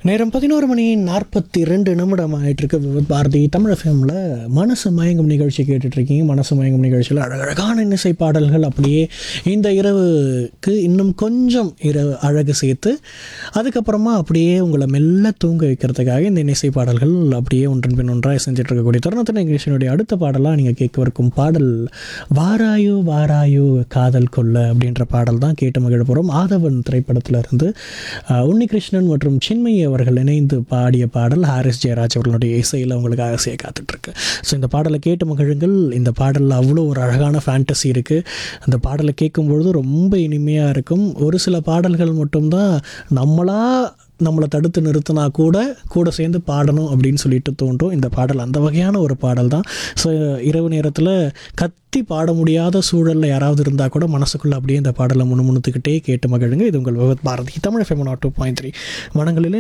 நேரம் பதினோரு மணி நாற்பத்தி ரெண்டு நிமிடம் ஆயிட்டு இருக்கு விவித் பாரதி தமிழ் எஃப்எம்ல மனசு மயங்கும் நிகழ்ச்சி கேட்டுட்டு இருக்கீங்க மனசு மயங்கும் நிகழ்ச்சியில் அழகழகான இன்னிசை பாடல்கள் அப்படியே இந்த இரவுக்கு இன்னும் கொஞ்சம் இரவு அழகு சேர்த்து அதுக்கப்புறமா அப்படியே உங்களை மெல்ல தூங்க வைக்கிறதுக்காக இந்த இன்னிசை பாடல்கள் அப்படியே ஒன்றன் பின் ஒன்றாக செஞ்சுட்டு இருக்கக்கூடிய தருணத்தின் நிகழ்ச்சியினுடைய அடுத்த பாடலாக நீங்கள் கேட்கவிருக்கும் பாடல் வாராயோ வாராயோ காதல் கொல்ல அப்படின்ற பாடல் தான் கேட்டு மகிழ போகிறோம் ஆதவன் திரைப்படத்தில் இருந்து அஹ், உன்னிகிருஷ்ணன் மற்றும் சின்மயி அவர்கள் இணைந்து பாடிய பாடல் ஹாரிஸ் ஜெயராஜ் அவர்களுடைய இசையில் உங்களுக்கு ஆசையை காத்துட்ருக்கு ஸோ இந்த பாடலை கேட்டு மகிழுங்கள் இந்த பாடலில் அவ்வளோ ஒரு அழகான ஃபேண்டசி இருக்குது அந்த பாடலை கேட்கும்பொழுது ரொம்ப இனிமையாக இருக்கும் ஒரு சில பாடல்கள் மட்டும்தான் நம்மளா நம்மளை தடுத்து நிறுத்தினா கூட கூட சேர்ந்து பாடணும் அப்படின்னு சொல்லிட்டு தோன்றும் இந்த பாடல் அந்த வகையான ஒரு பாடல் தான் ஸோ இரவு நேரத்தில் கத்தி பாட முடியாத சூழலில் யாராவது இருந்தால் கூட மனசுக்குள்ளே அப்படியே இந்த பாடலை முணுமுணுத்துக்கிட்டே கேட்டு மகிழுங்க இது உங்கள் விவத் பாரதி தமிழ் எஃப்எம் நாட் டூ பாயிண்ட் த்ரீ மனங்களிலே